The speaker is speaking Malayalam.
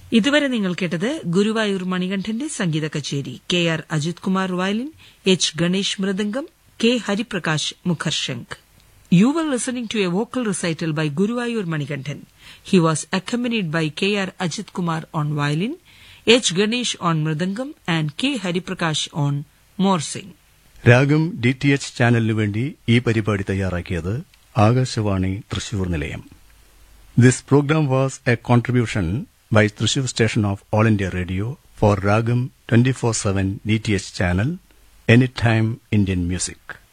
ഇതുവരെ നിങ്ങൾ കേട്ടത് ഗുരുവായൂർ മണികണ്ഠന്റെ സംഗീത കച്ചേരി K R Ajith Kumar violin H Ganesh mridangam K Hariprakash മുഖർശങ്ക് You were listening to a vocal recital by Guruvayur Manikanthan. He was accompanied by K.R. Ajit Kumar on violin, H. Ganesh on mridangam and K. Hariprakash on morsing. Raagam D T H ചാനലിനു വേണ്ടി ഈ പരിപാടി തയ്യാറാക്കിയത് ആകാശവാണി തൃശൂർ നിലയം this program was a contribution by Thrissur station of all India radio for Raagam twenty four seven D T H channel any time Indian music